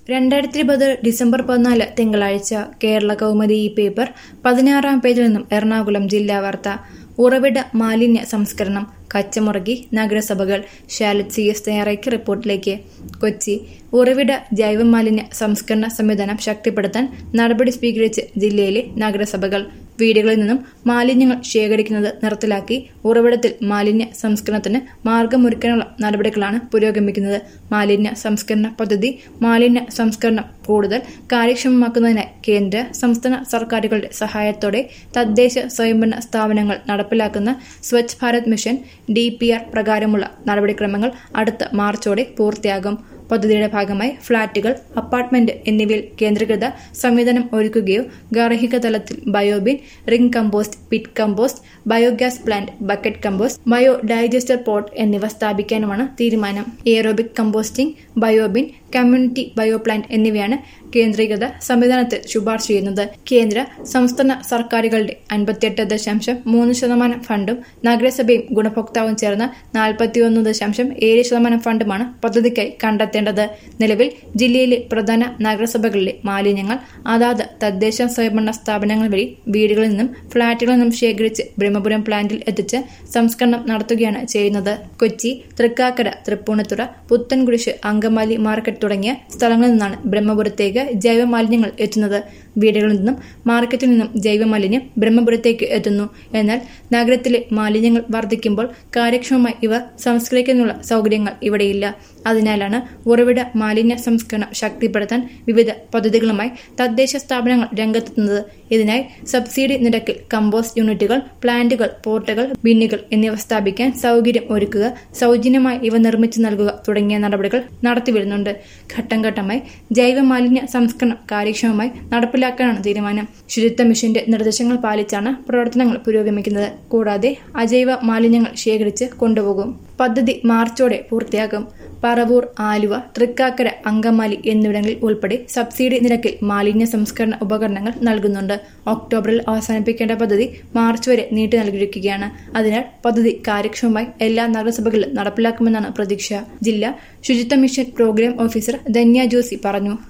രണ്ടായിരത്തി ഇരുപത് ഡിസംബർ പതിനാല് തിങ്കളാഴ്ച കേരള കൗമുദി ഈ പേപ്പർ പതിനാറാം പേജിൽ നിന്നും എറണാകുളം ജില്ലാ വാർത്ത ഉറവിട മാലിന്യ സംസ്കരണം കച്ചമുറക്കി നഗരസഭകൾ ഷാലറ്റ് സി എസ് തയ്യാറാക്കിയ റിപ്പോർട്ടിലേക്ക് കൊച്ചി ഉറവിട ജൈവമാലിന്യ സംസ്കരണ സംവിധാനം ശക്തിപ്പെടുത്താൻ നടപടി സ്വീകരിച്ച് ജില്ലയിലെ നഗരസഭകൾ വീടുകളിൽ നിന്നും മാലിന്യങ്ങൾ ശേഖരിക്കുന്നത് നിർത്തലാക്കി ഉറവിടത്തിൽ മാലിന്യ സംസ്കരണത്തിന് മാർഗമൊരുക്കാനുള്ള നടപടികളാണ് പുരോഗമിക്കുന്നത് മാലിന്യ സംസ്കരണ പദ്ധതി മാലിന്യ സംസ്കരണം കൂടുതൽ കാര്യക്ഷമമാക്കുന്നതിനായി കേന്ദ്ര സംസ്ഥാന സർക്കാരുകളുടെ സഹായത്തോടെ തദ്ദേശ സ്വയംഭരണ സ്ഥാപനങ്ങൾ നടപ്പിലാക്കുന്ന Swachh Bharat mission D P R പ്രകാരമുള്ള നടപടിക്രമങ്ങൾ അടുത്ത മാർച്ചോടെ പൂർത്തിയാകും പദ്ധതിയുടെ ഭാഗമായി ഫ്ളാറ്റുകൾ അപ്പാർട്ട്മെന്റ് എന്നിവയിൽ കേന്ദ്രീകൃത സംവിധാനം ഒരുക്കുകയോ ഗാർഹിക തലത്തിൽ bio bin ring compost pit compost biogas plant bucket compost bio digester pot എന്നിവ സ്ഥാപിക്കാനുമാണ് തീരുമാനം aerobic composting bio bin community bio plant എന്നിവയാണ് കേന്ദ്രീകൃത സംവിധാനത്തിൽ ശുപാർശ ചെയ്യുന്നത് കേന്ദ്ര സംസ്ഥാന സർക്കാരുകളുടെ അൻപത്തിയെട്ട് ദശാംശം മൂന്ന് ശതമാനം ഫണ്ടും നഗരസഭയും ഗുണഭോക്താവും ചേർന്ന് നാൽപ്പത്തിയൊന്ന് ദശാംശം ഏഴ് ശതമാനം ഫണ്ടുമാണ് പദ്ധതിക്കായി കണ്ടെത്തേണ്ടത് നിലവിൽ ജില്ലയിലെ പ്രധാന നഗരസഭകളിലെ മാലിന്യങ്ങൾ അതാത് തദ്ദേശ സ്വയംഭരണ സ്ഥാപനങ്ങൾ വഴി വീടുകളിൽ നിന്നും ഫ്ളാറ്റുകളിൽ നിന്നും ശേഖരിച്ച് ബ്രഹ്മപുരം പ്ലാന്റിൽ എത്തിച്ച് സംസ്കരണം നടത്തുകയാണ് ചെയ്യുന്നത് കൊച്ചി തൃക്കാക്കര തൃപ്പൂണിത്തുറ പുത്തൻകുരിശ് അങ്കമാലി മാർക്കറ്റ് തുടങ്ങിയ സ്ഥലങ്ങളിൽ നിന്നാണ് ബ്രഹ്മപുരത്തേക്ക് ജൈവമാലിന്യങ്ങൾ എത്തുന്നത് വീടുകളിൽ നിന്നും മാർക്കറ്റിൽ നിന്നും ജൈവമാലിന്യം ബ്രഹ്മപുരത്തേക്ക് എത്തുന്നു എന്നാൽ നഗരത്തിലെ മാലിന്യങ്ങൾ വർദ്ധിക്കുമ്പോൾ കാര്യക്ഷമമായി ഇവ സംസ്കരിക്കാനുള്ള സൗകര്യങ്ങൾ ഇവിടെയില്ല അതിനാലാണ് ഉറവിട മാലിന്യ സംസ്കരണം ശക്തിപ്പെടുത്താൻ വിവിധ പദ്ധതികളുമായി തദ്ദേശ സ്ഥാപനങ്ങൾ രംഗത്തെത്തുന്നത് ഇതിനായി സബ്സിഡി നിരക്കിൽ കമ്പോസ്റ്റ് യൂണിറ്റുകൾ പ്ലാന്റുകൾ പോർട്ടുകൾ ബിന്നുകൾ എന്നിവ സ്ഥാപിക്കാൻ സൗകര്യം ഒരുക്കുക സൗജന്യമായി ഇവ നിർമ്മിച്ചു നൽകുക തുടങ്ങിയ നടപടികൾ നടത്തിവരുന്നുണ്ട് ഘട്ടം ഘട്ടമായി ജൈവ മാലിന്യ സംസ്കരണം കാര്യക്ഷമമായി നടപ്പിലാക്കാനാണ് തീരുമാനം ശുചിത്വ മിഷന്റെ നിർദ്ദേശങ്ങൾ പാലിച്ചാണ് പ്രവർത്തനങ്ങൾ പുരോഗമിക്കുന്നത് കൂടാതെ അജൈവ മാലിന്യങ്ങൾ ശേഖരിച്ച് കൊണ്ടുപോകും പദ്ധതി മാർച്ചോടെ പൂർത്തിയാകും പറവൂർ ആലുവ തൃക്കാക്കര അങ്കമാലി എന്നിവിടങ്ങളിൽ ഉൾപ്പെടെ സബ്സിഡി നിരക്കിൽ മാലിന്യ സംസ്കരണ ഉപകരണങ്ങൾ നൽകുന്നുണ്ട് ഒക്ടോബറിൽ അവസാനിപ്പിക്കേണ്ട പദ്ധതി മാർച്ച് വരെ നീട്ടി നൽകിയിരിക്കുകയാണ് അതിനാൽ പദ്ധതി കാര്യക്ഷമമായി എല്ലാ നഗരസഭകളിലും നടപ്പിലാക്കുമെന്നാണ് പ്രതീക്ഷ ജില്ലാ ശുചിത്വ mission programme officer Dhanya Josy പറഞ്ഞു